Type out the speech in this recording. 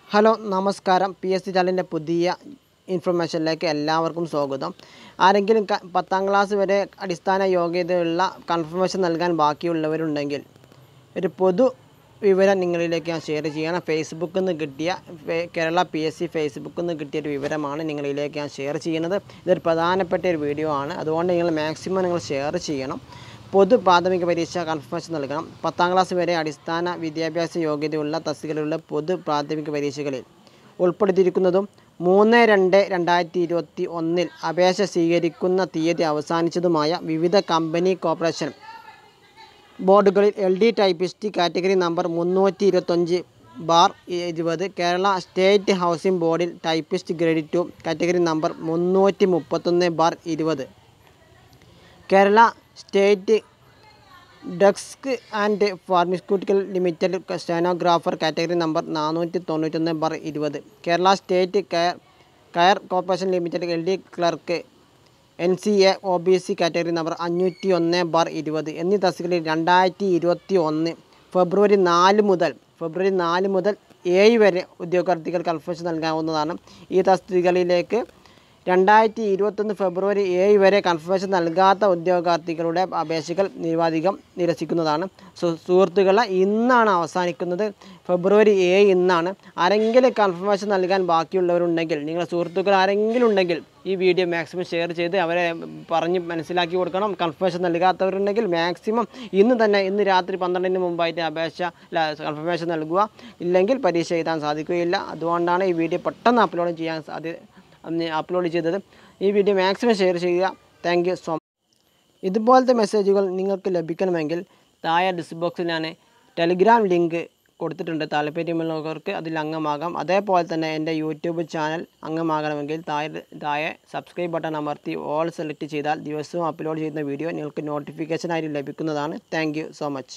hello നമസ്കാരം P S C ചാനലിൻ്റെ പുതിയ ഇൻഫർമേഷനിലേക്ക് എല്ലാവർക്കും സ്വാഗതം ആരെങ്കിലും ക- പത്താം ക്ലാസ് വരെ അടിസ്ഥാന യോഗ്യതയുള്ള കൺഫർമേഷൻ നൽകാൻ ബാക്കിയുള്ളവരുണ്ടെങ്കിൽ ഒരു പൊതു വിവരം നിങ്ങളിലേക്ക് ഞാൻ ഷെയർ ചെയ്യണം ഫേസ്ബുക്കിൽ നിന്ന് കിട്ടിയ ഫേ- കേരള പി എസ് സി ഫേസ്ബുക്കിൽ നിന്ന് കിട്ടിയ ഒരു വിവരമാണ് നിങ്ങളിലേക്ക് ഞാൻ ഷെയർ ചെയ്യുന്നത് ഇതൊരു പ്രധാനപ്പെട്ട ഒരു വീഡിയോ ആണ് അതുകൊണ്ട് നിങ്ങൾ മാക്സിമം നിങ്ങൾ ഷെയർ ചെയ്യണം പൊതു പ്രാഥമിക പരീക്ഷ കൺഫർമേഷൻ നൽകണം പത്താം ക്ലാസ് വരെ അടിസ്ഥാന വിദ്യാഭ്യാസ യോഗ്യതയുള്ള തസ്തികയിലുള്ള പൊതു പ്രാഥമിക പരീക്ഷകളിൽ ഉൾപ്പെടുത്തിയിരിക്കുന്നതും മൂന്ന് രണ്ട് രണ്ടായിരത്തി ഇരുപത്തി ഒന്നിൽ അപേക്ഷ സ്വീകരിക്കുന്ന തീയതി അവസാനിച്ചതുമായ വിവിധ കമ്പനി കോർപ്പറേഷൻ ബോർഡുകളിൽ L D typist category number മുന്നൂറ്റി ഇരുപത്തഞ്ച് ബാർ ഇരുപത് കേരള സ്റ്റേറ്റ് ഹൗസിംഗ് ബോർഡിൽ typist grade two category number മുന്നൂറ്റി മുപ്പത്തൊന്ന് ബാർ ഇരുപത് Kerala state drugs and pharmaceutical limited stenographer category number നാനൂറ്റി തൊണ്ണൂറ്റൊന്ന് ബാർ ഇരുപത് Kerala state coir coir corporation limited L D clerk N C A O B C category number അഞ്ഞൂറ്റി ഒന്ന് bar ഇരുപത് എന്നീ തസ്തികകളിൽ രണ്ടായിരത്തി ഇരുപത്തി ഒന്ന് ഫെബ്രുവരി നാല് മുതൽ ഫെബ്രുവരി നാല് മുതൽ ഏഴ് വരെ ഉദ്യോഗാർത്ഥികൾ കൺഫർമേഷൻ നൽകാവുന്നതാണ് ഈ തസ്തികകളിലേക്ക് രണ്ടായിരത്തി ഇരുപത്തൊന്ന് ഫെബ്രുവരി ഏഴ് വരെ കൺഫർമേഷൻ നൽകാത്ത ഉദ്യോഗാർത്ഥികളുടെ അപേക്ഷകൾ നിരവധികം നിരസിക്കുന്നതാണ് സു- സുഹൃത്തുക്കളെ ഇന്നാണ് അവസാനിക്കുന്നത് ഫെബ്രുവരി ഏഴ് ഇന്നാണ് ആരെങ്കിലും കൺഫർമേഷൻ നൽകാൻ ബാക്കിയുള്ളവരുണ്ടെങ്കിൽ നിങ്ങളുടെ സുഹൃത്തുക്കൾ ആരെങ്കിലും ഉണ്ടെങ്കിൽ ഈ വീഡിയോ മാക്സിമം ഷെയർ ചെയ്ത് അവരെ പറഞ്ഞ് മനസ്സിലാക്കി കൊടുക്കണം കൺഫർമേഷൻ നൽകാത്തവരുണ്ടെങ്കിൽ മാക്സിമം ഇന്ന് തന്നെ ഇന്ന് രാത്രി പന്ത്രണ്ടിന് മുമ്പായിട്ട് അപേക്ഷ കൺഫർമേഷൻ നൽകുക ഇല്ലെങ്കിൽ പരീക്ഷ എഴുതാൻ സാധിക്കുകയില്ല അതുകൊണ്ടാണ് ഈ വീഡിയോ പെട്ടെന്ന് അപ്ലോഡ് ചെയ്യാൻ സാധ്യത അപ്ലോഡ് ചെയ്തത് ഈ വീഡിയോ മാക്സിമം ഷെയർ ചെയ്യുക താങ്ക് യു സോ ഇതുപോലത്തെ മെസ്സേജുകൾ നിങ്ങൾക്ക് ലഭിക്കണമെങ്കിൽ താഴെ ഡിസ് ബോക്സിൽ ഞാൻ ടെലിഗ്രാം ലിങ്ക് കൊടുത്തിട്ടുണ്ട് താല്പര്യമുള്ളവർക്ക് അതിൽ അംഗമാകാം അതേപോലെ തന്നെ എൻ്റെ യൂട്യൂബ് ചാനൽ അംഗമാകണമെങ്കിൽ താഴെ താഴെ സബ്സ്ക്രൈബ് ബട്ടൺ അമർത്തി ഓൾ സെലക്ട് ചെയ്താൽ ദിവസവും അപ്ലോഡ് ചെയ്യുന്ന വീഡിയോ നിങ്ങൾക്ക് നോട്ടിഫിക്കേഷനായിട്ട് ലഭിക്കുന്നതാണ് താങ്ക് സോ മച്ച്